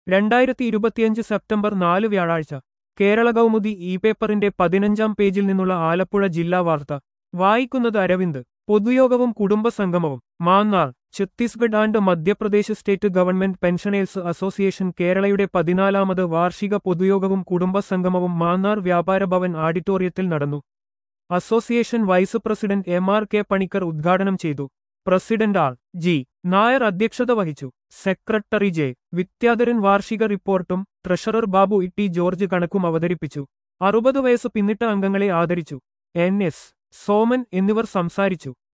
രണ്ടായിരത്തി ഇരുപത്തിയഞ്ച് സെപ്റ്റംബർ നാല് വ്യാഴാഴ്ച കേരള കൗമുദി ഇ പേപ്പറിന്റെ പതിനഞ്ചാം പേജിൽ നിന്നുള്ള ആലപ്പുഴ ജില്ലാ വാർത്ത വായിക്കുന്നത് അരവിന്ദ് പൊതുയോഗവും കുടുംബസംഗമവും Mannar Chhattisgarh and Madhya Pradesh state government pensioners association കേരളയുടെ പതിനാലാമത് വാർഷിക പൊതുയോഗവും കുടുംബസംഗമവും മാന്നാർ വ്യാപാര ഭവൻ ആഡിറ്റോറിയത്തിൽ നടന്നു association vice president M R K Panicker ഉദ്ഘാടനം ചെയ്തു പ്രസിഡന്റ് ആർ ജി നായർ അധ്യക്ഷത വഹിച്ചു സെക്രട്ടറി ജെ വിദ്യാധരൻ വാർഷിക റിപ്പോർട്ടും ട്രഷറർ ബാബു ഇട്ടി ജോർജ് കണക്കും അവതരിപ്പിച്ചു അറുപത് വയസ്സ് പിന്നിട്ട അംഗങ്ങളെ ആദരിച്ചു എൻ എസ് സോമൻ എന്നിവർ സംസാരിച്ചു